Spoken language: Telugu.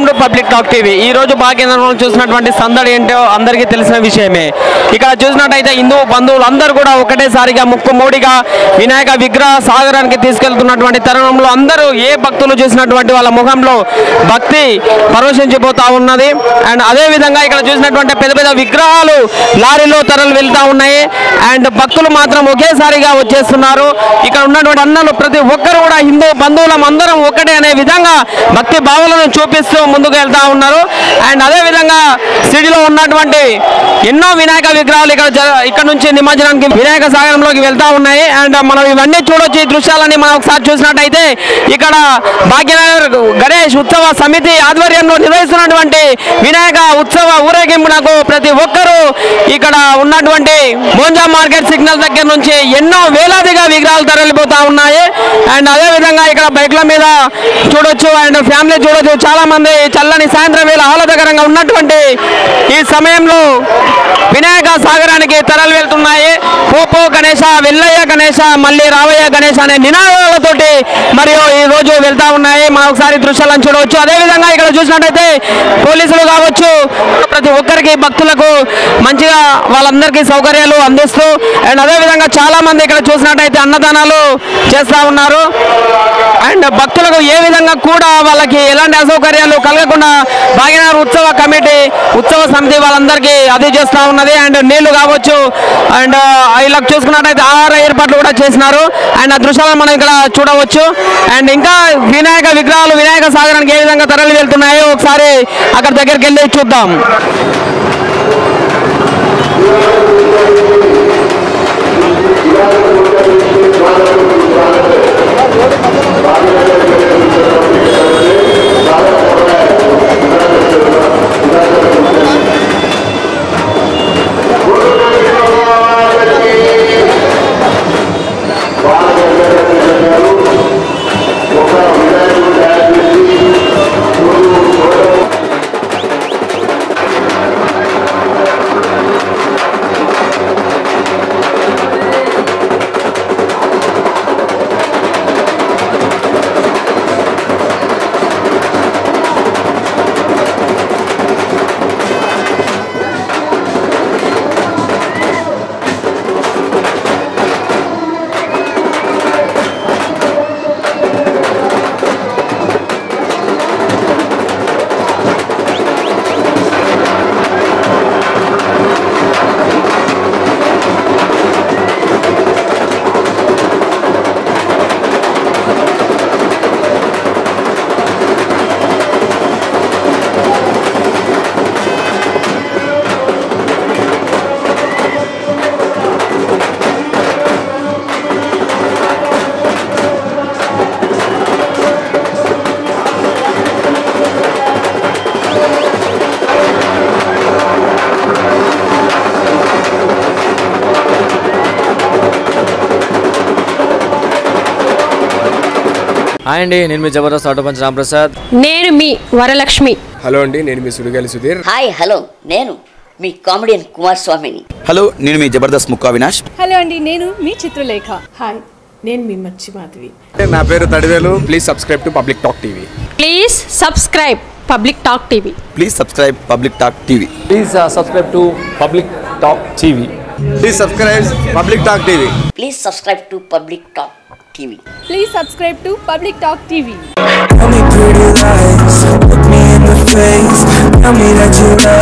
టు పబ్లిక్ టాక్ టీవీ ఈ రోజు భాగ్యనగరంలో చూసినటువంటి సందడి ఏంటో అందరికీ తెలిసిన విషయమే ఇక్కడ చూసినట్టయితే హిందూ బంధువులు అందరూ కూడా ఒకటేసారిగా ముక్కు మోడిగా వినాయక విగ్రహ సాగరానికి తీసుకెళ్తున్నటువంటి తరుణంలో అందరూ ఏ భక్తులు చూసినటువంటి వాళ్ళ ముఖంలో భక్తి పరవశించిపోతా ఉన్నది అండ్ అదే విధంగా ఇక్కడ చూసినటువంటి పెద్ద పెద్ద విగ్రహాలు లారీలో తరలి వెళ్తా ఉన్నాయి అండ్ భక్తులు మాత్రం ఒకేసారిగా వచ్చేస్తున్నారు ఇక్కడ ఉన్నటువంటి అన్నలు ప్రతి ఒక్కరు కూడా హిందూ బంధువులం అందరం ఒకటే అనే విధంగా భక్తి భావాలను చూపిస్తూ ముందుకు వెళ్తా ఉన్నారు అండ్ అదే విధంగా సిటీలో ఉన్నటువంటి ఎన్నో వినాయక విగ్రహాలు ఇక్కడ జ- ఇక్కడ నుంచి నిమజ్జనానికి వినాయక సాగరంలోకి వెళ్తా ఉన్నాయి అండ్ మనం ఇవన్నీ చూడొచ్చు ఈ దృశ్యాలని మనం ఒకసారి చూసినట్టయితే ఇక్కడ భాగ్యనగర్ గణేష్ ఉత్సవ సమితి ఆధ్వర్యంలో నిర్వహిస్తున్నటువంటి వినాయక ఉత్సవ ఊరేగింపునకు ప్రతి ఒక్కరూ ఇక్కడ ఉన్నటువంటి మోంజా మార్కెట్ సిగ్నల్ దగ్గర నుంచి ఎన్నో వేలాదిగా విగ్రహాలు తరలిపోతా ఉన్నాయి అండ్ అదే విధంగా ఇక్కడ బైక్ల మీద చూడొచ్చు అండ్ ఫ్యామిలీ చూడొచ్చు చాలా మంది చల్లని సాయంత్రం వేళ ఆహ్లాదకరంగా ఉన్నటువంటి ఈ సమయంలో వినాయక సాగరానికి తరలి వెళ్తున్నాయి పోపో గణేష వెల్లయ్య గణేష మళ్ళీ రావయ్య గణేష అనే నినాదాలతోటి మరియు ఈ రోజు వెళ్తా ఉన్నాయి మనం ఒకసారి దృశ్యాలను చూడవచ్చు అదే విధంగా ఇక్కడ చూసినట్టయితే పోలీసులు కావచ్చు ప్రతి ఒక్కరికి భక్తులకు మంచిగా వాళ్ళందరికీ సౌకర్యాలు అందిస్తూ అండ్ అదే విధంగా చాలా మంది ఇక్కడ చూసినట్టయితే అన్నదానాలు చేస్తా ఉన్నారు అండ్ భక్తులకు ఏ విధంగా కూడా వాళ్ళకి ఎలాంటి అసౌకర్యాలు కలగకుండా భాగ్యనగర్ ఉత్సవ కమిటీ ఉత్సవ సమితి వాళ్ళందరికీ అది చేస్తూ ఉన్నది అండ్ నీళ్లు కావచ్చు అండ్ ఇలా చూసుకున్నట్టయితే ఆహార ఏర్పాట్లు కూడా చేసినారు అండ్ ఆ దృశ్యాలను మనం ఇక్కడ చూడవచ్చు అండ్ ఇంకా వినాయక విగ్రహాలు వినాయక సాగరానికి ఏ విధంగా తరలి వెళ్తున్నాయో ఒకసారి అక్కడ దగ్గరికి వెళ్ళి చూద్దాం హాయ్ అండి నేను మీ జబర్దస్త్ ఆటో పంచ్ రాంప్రసాద్ నేను మీ వరలక్ష్మి హలో అండి నేను మీ సుడిగాలి సుధీర్ హాయ్ హలో నేను మీ కామెడియన్ కుమార్ స్వామిని హలో నేను మీ జబర్దస్త్ ముక్కా వినాష్ హలో అండి నేను మీ చిత్రలేఖ హాయ్ నేను మీ మచ్చి మాధవి నా పేరు Tadivelu please subscribe to Public Talk TV please subscribe Public Talk TV please subscribe Public Talk TV please subscribe to Public Talk TV please subscribe Public Talk TV please subscribe to Public Talk TV please subscribe to Public Talk TV Tell me pretty lies, look me in the face. Tell me that you love